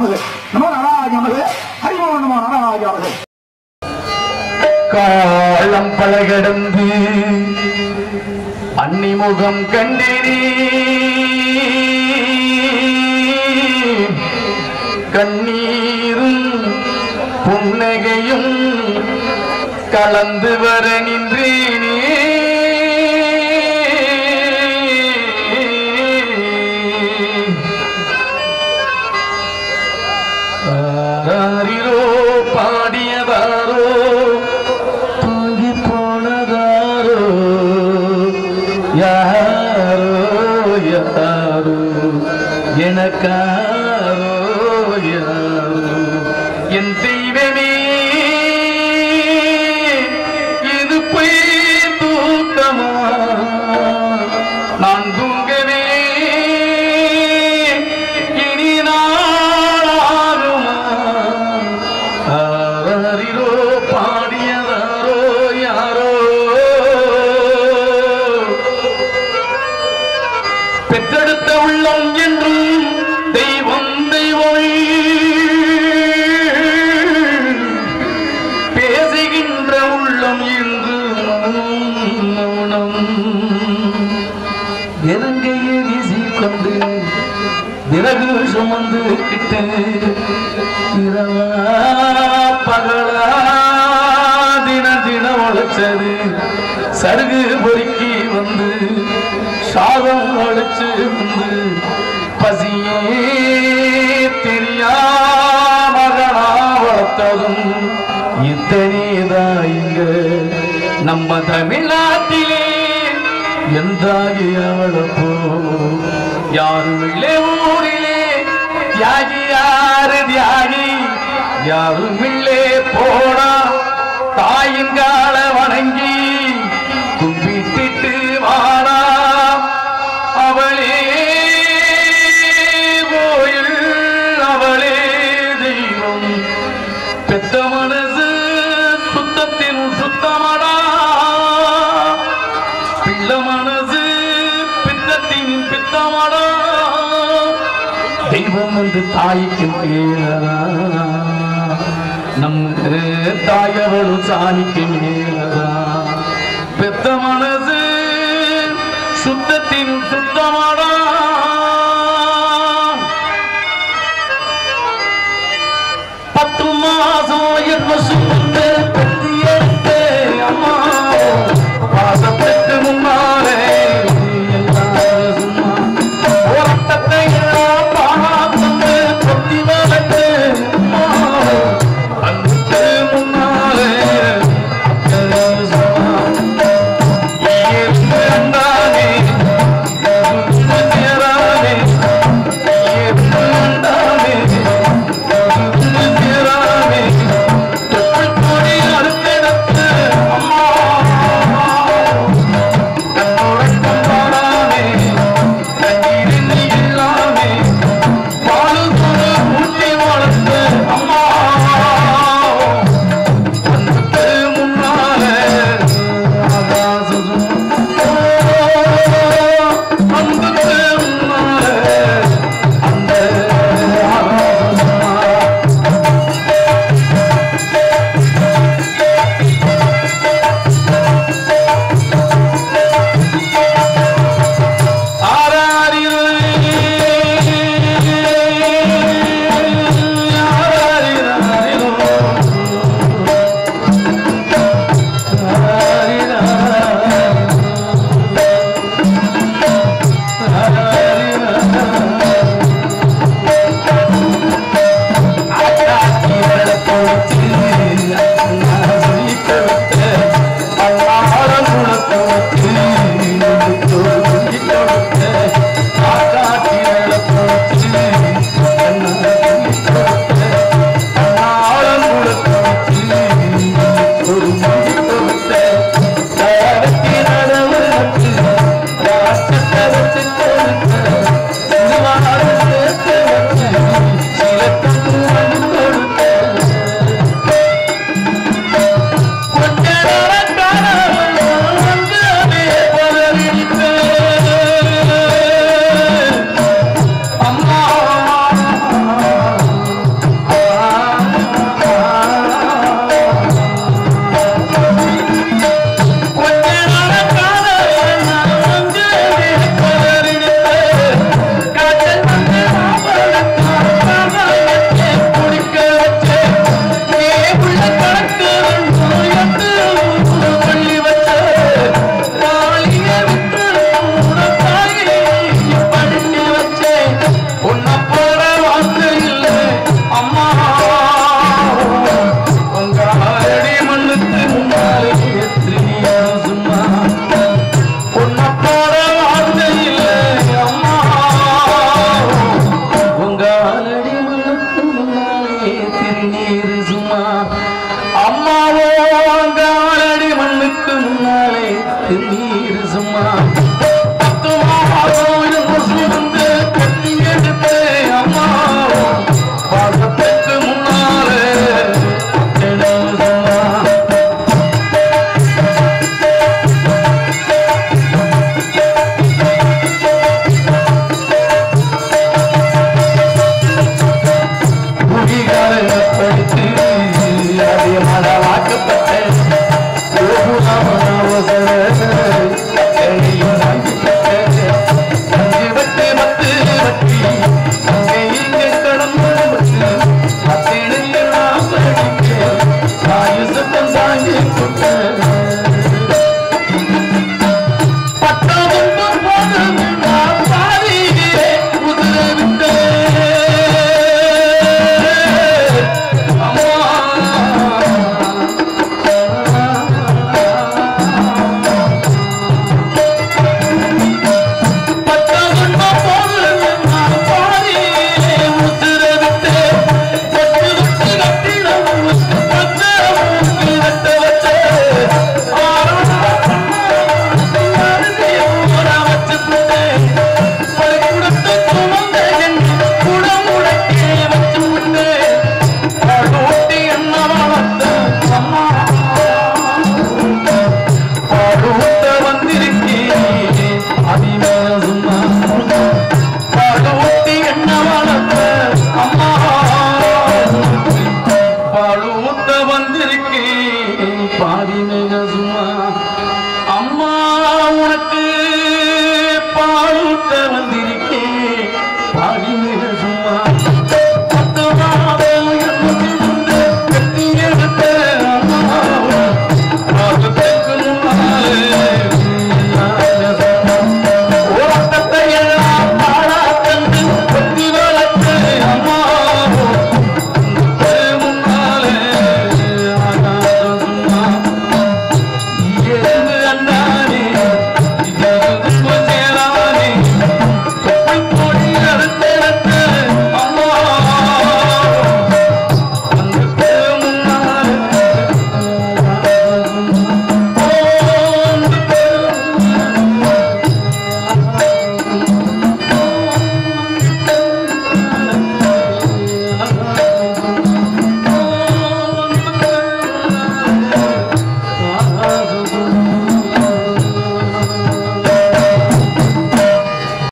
நமது நம நாராஜ நமது ஹரிமோ நம நாராஜ நமது காலம் பல கடந்து அன்னிமுகம் கண்டினே கண்ணீரும் புன்னகையும் கலந்து வர நின்றேனே ஆராரிரோ பாடியதாரோ தூங்கி போனதாரோ யாரோ யாரோ எனக்காரோ யாரோ என் தெய்வமே இது பொய் தூக்கமா நான் தூங்கவே இனி நாளாகுமா ஆராரிரோ பாடியதாரோ யாரோ பெற்றெடுத்த உள்ளம் என்றும் தெய்வம் தெய்வம் பேசுகின்ற உள்ளம் என்று மௌனம் இலங்கையை வீசிக்கொண்டு விறகு சுமந்து கிட்டு இரவா பகலா தின தின உழைச்சது சருகு பொறுக்கி வந்து சாதம் அழைச்சு வந்து பசியே தெரியா மகனா வளர்த்ததும் இத்தனைதான் இங்க நம்ம தமிழ்நாட்டிலே எந்தாகி அவளப்போ யாரும் இல்லை ஊரிலே தியாகி யாரு தியாகி யாரும் இல்லே போனா தாயின் கால வணங்கி கும்பிட்டுட்டு வாடா அவளே கோயில் அவளே தெய்வம் பெத்த மனசு சுத்தத்தின் சுத்தமடா பிள்ள மனசு பித்தத்தின் பித்தமடா தெய்வம் வந்து தாய்க்கு மேலதா நம் தாயவளும் சாணிக்கு மேலதா பெத்த மனசு சுத்தத்தின் சுத்தமடா